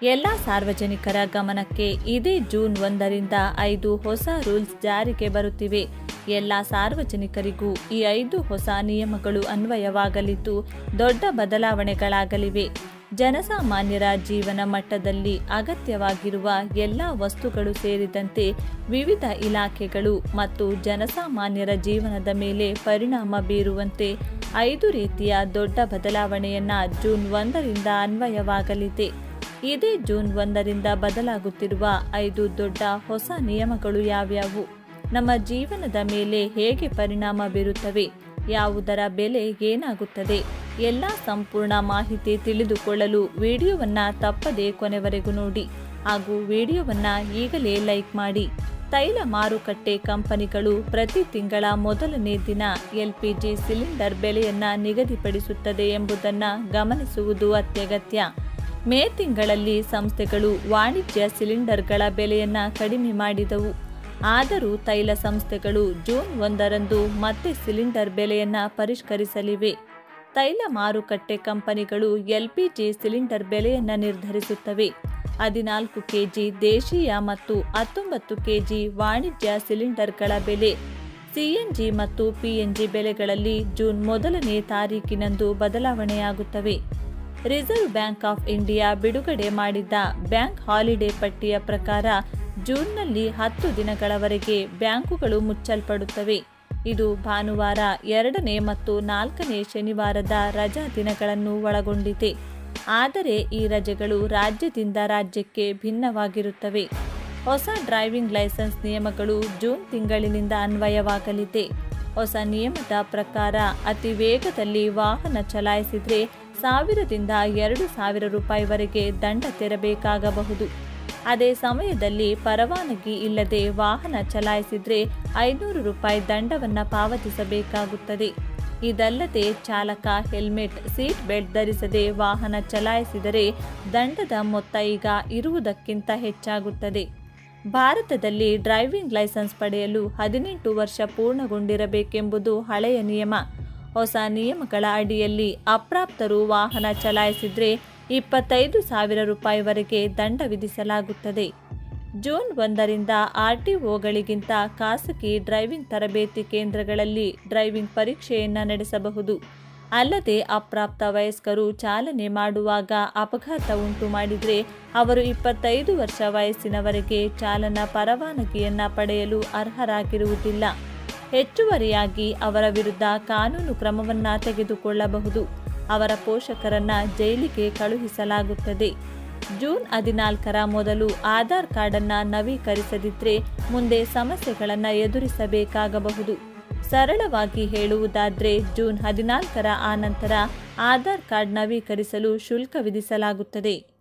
ಎಲ್ಲ ಸಾರ್ವಜನಿಕರ ಗಮನಕ್ಕೆ ಇದೇ ಜೂನ್ ಒಂದರಿಂದ ಐದು ಹೊಸ ರೂಲ್ಸ್ ಜಾರಿಗೆ ಬರುತ್ತಿವೆ ಎಲ್ಲ ಸಾರ್ವಜನಿಕರಿಗೂ ಈ ಐದು ಹೊಸ ನಿಯಮಗಳು ಅನ್ವಯವಾಗಲಿದ್ದು ದೊಡ್ಡ ಬದಲಾವಣೆಗಳಾಗಲಿವೆ ಜನಸಾಮಾನ್ಯರ ಜೀವನ ಮಟ್ಟದಲ್ಲಿ ಅಗತ್ಯವಾಗಿರುವ ಎಲ್ಲ ವಸ್ತುಗಳು ಸೇರಿದಂತೆ ವಿವಿಧ ಇಲಾಖೆಗಳು ಮತ್ತು ಜನಸಾಮಾನ್ಯರ ಜೀವನದ ಮೇಲೆ ಪರಿಣಾಮ ಬೀರುವಂತೆ ಐದು ರೀತಿಯ ದೊಡ್ಡ ಬದಲಾವಣೆಯನ್ನ ಜೂನ್ ಒಂದರಿಂದ ಅನ್ವಯವಾಗಲಿದೆ ಇದೇ ಜೂನ್ ಒಂದರಿಂದ ಬದಲಾಗುತ್ತಿರುವ ಐದು ದೊಡ್ಡ ಹೊಸ ನಿಯಮಗಳು ಯಾವ್ಯಾವು ನಮ್ಮ ಜೀವನದ ಮೇಲೆ ಹೇಗೆ ಪರಿಣಾಮ ಬೀರುತ್ತವೆ ಯಾವುದರ ಬೆಲೆ ಏನಾಗುತ್ತದೆ ಎಲ್ಲ ಸಂಪೂರ್ಣ ಮಾಹಿತಿ ತಿಳಿದುಕೊಳ್ಳಲು ವಿಡಿಯೋವನ್ನ ತಪ್ಪದೇ ಕೊನೆವರೆಗೂ ನೋಡಿ ಹಾಗೂ ವಿಡಿಯೋವನ್ನ ಈಗಲೇ ಲೈಕ್ ಮಾಡಿ ತೈಲ ಮಾರುಕಟ್ಟೆ ಕಂಪನಿಗಳು ಪ್ರತಿ ತಿಂಗಳ ಮೊದಲನೇ ದಿನ ಎಲ್ಪಿಜಿ ಸಿಲಿಂಡರ್ ಬೆಲೆಯನ್ನ ನಿಗದಿಪಡಿಸುತ್ತದೆ ಎಂಬುದನ್ನು ಗಮನಿಸುವುದು ಅತ್ಯಗತ್ಯ ಮೇ ತಿಂಗಳಲ್ಲಿ ಸಂಸ್ಥೆಗಳು ವಾಣಿಜ್ಯ ಸಿಲಿಂಡರ್ಗಳ ಬೆಲೆಯನ್ನ ಕಡಿಮೆ ಮಾಡಿದವು ಆದರೂ ತೈಲ ಸಂಸ್ಥೆಗಳು ಜೂನ್ ಒಂದರಂದು ಮತ್ತೆ ಸಿಲಿಂಡರ್ ಬೆಲೆಯನ್ನ ಪರಿಷ್ಕರಿಸಲಿವೆ ತೈಲ ಮಾರುಕಟ್ಟೆ ಕಂಪನಿಗಳು ಎಲ್ಪಿಜಿ ಸಿಲಿಂಡರ್ ಬೆಲೆಯನ್ನ ನಿರ್ಧರಿಸುತ್ತವೆ ಹದಿನಾಲ್ಕು ಕೆಜಿ ದೇಶೀಯ ಮತ್ತು ಹತ್ತೊಂಬತ್ತು ಕೆಜಿ ವಾಣಿಜ್ಯ ಸಿಲಿಂಡರ್ಗಳ ಬೆಲೆ ಸಿಎನ್ಜಿ ಮತ್ತು ಪಿಎನ್ಜಿ ಬೆಲೆಗಳಲ್ಲಿ ಜೂನ್ ಮೊದಲನೇ ತಾರೀಕಿನಂದು ಬದಲಾವಣೆಯಾಗುತ್ತವೆ ರಿಸರ್ವ್ ಬ್ಯಾಂಕ್ ಆಫ್ ಇಂಡಿಯಾ ಬಿಡುಗಡೆ ಮಾಡಿದ್ದ ಬ್ಯಾಂಕ್ ಹಾಲಿಡೇ ಪಟ್ಟಿಯ ಪ್ರಕಾರ ಜೂನ್ನಲ್ಲಿ ಹತ್ತು ದಿನಗಳವರೆಗೆ ಬ್ಯಾಂಕುಗಳು ಮುಚ್ಚಲ್ಪಡುತ್ತವೆ ಇದು ಭಾನುವಾರ ಎರಡನೇ ಮತ್ತು ನಾಲ್ಕನೇ ಶನಿವಾರದ ರಜಾ ದಿನಗಳನ್ನು ಒಳಗೊಂಡಿದೆ ಆದರೆ ಈ ರಜೆಗಳು ರಾಜ್ಯದಿಂದ ರಾಜ್ಯಕ್ಕೆ ಭಿನ್ನವಾಗಿರುತ್ತವೆ ಹೊಸ ಡ್ರೈವಿಂಗ್ ಲೈಸೆನ್ಸ್ ನಿಯಮಗಳು ಜೂನ್ ತಿಂಗಳಿನಿಂದ ಅನ್ವಯವಾಗಲಿದೆ ಹೊಸ ನಿಯಮದ ಪ್ರಕಾರ ಅತಿ ವೇಗದಲ್ಲಿ ವಾಹನ ಚಲಾಯಿಸಿದರೆ ಸಾವಿರದಿಂದ ಎರಡು ಸಾವಿರ ರೂಪಾಯಿವರೆಗೆ ದಂಡ ತೆರಬೇಕಾಗಬಹುದು ಅದೇ ಸಮಯದಲ್ಲಿ ಪರವಾನಗಿ ಇಲ್ಲದೆ ವಾಹನ ಚಲಾಯಿಸಿದ್ರೆ ಐನೂರು ರೂಪಾಯಿ ದಂಡವನ್ನ ಪಾವತಿಸಬೇಕಾಗುತ್ತದೆ ಇದಲ್ಲದೆ ಚಾಲಕ ಹೆಲ್ಮೆಟ್ ಸೀಟ್ ಬೆಲ್ಟ್ ಧರಿಸದೆ ವಾಹನ ಚಲಾಯಿಸಿದರೆ ದಂಡದ ಮೊತ್ತ ಈಗ ಇರುವುದಕ್ಕಿಂತ ಹೆಚ್ಚಾಗುತ್ತದೆ ಭಾರತದಲ್ಲಿ ಡ್ರೈವಿಂಗ್ ಲೈಸೆನ್ಸ್ ಪಡೆಯಲು ಹದಿನೆಂಟು ವರ್ಷ ಪೂರ್ಣಗೊಂಡಿರಬೇಕೆಂಬುದು ಹಳೆಯ ನಿಯಮ ಹೊಸ ನಿಯಮಗಳ ಅಡಿಯಲ್ಲಿ ಅಪ್ರಾಪ್ತರು ವಾಹನ ಚಲಾಯಿಸಿದ್ರೆ ಇಪ್ಪತ್ತೈದು ಸಾವಿರ ರೂಪಾಯಿವರೆಗೆ ದಂಡ ವಿಧಿಸಲಾಗುತ್ತದೆ ಜೂನ್ ಒಂದರಿಂದ ಆರ್ಟಿಒಗಳಿಗಿಂತ ಖಾಸಗಿ ಡ್ರೈವಿಂಗ್ ತರಬೇತಿ ಕೇಂದ್ರಗಳಲ್ಲಿ ಡ್ರೈವಿಂಗ್ ಪರೀಕ್ಷೆಯನ್ನು ನಡೆಸಬಹುದು ಅಲ್ಲದೆ ಅಪ್ರಾಪ್ತ ವಯಸ್ಕರು ಚಾಲನೆ ಮಾಡುವಾಗ ಅಪಘಾತ ಉಂಟು ಮಾಡಿದರೆ ಅವರು ಇಪ್ಪತ್ತೈದು ವರ್ಷ ವಯಸ್ಸಿನವರೆಗೆ ಚಾಲನಾ ಪರವಾನಗಿಯನ್ನ ಪಡೆಯಲು ಅರ್ಹರಾಗಿರುವುದಿಲ್ಲ ಹೆಚ್ಚುವರಿಯಾಗಿ ಅವರ ವಿರುದ್ಧ ಕಾನೂನು ಕ್ರಮವನ್ನ ತೆಗೆದುಕೊಳ್ಳಬಹುದು ಅವರ ಪೋಷಕರನ್ನ ಜೈಲಿಗೆ ಕಳುಹಿಸಲಾಗುತ್ತದೆ ಜೂನ್ ಹದಿನಾಲ್ಕರ ಮೊದಲು ಆಧಾರ್ ಕಾರ್ಡನ್ನು ನವೀಕರಿಸದಿದ್ರೆ ಮುಂದೆ ಸಮಸ್ಯೆಗಳನ್ನು ಎದುರಿಸಬೇಕಾಗಬಹುದು ಸರಳವಾಗಿ ಹೇಳುವುದಾದ್ರೆ ಜೂನ್ ಹದಿನಾಲ್ಕರ ಆನಂತರ ಆಧಾರ್ ಕಾರ್ಡ್ ನವೀಕರಿಸಲು ಶುಲ್ಕ ವಿಧಿಸಲಾಗುತ್ತದೆ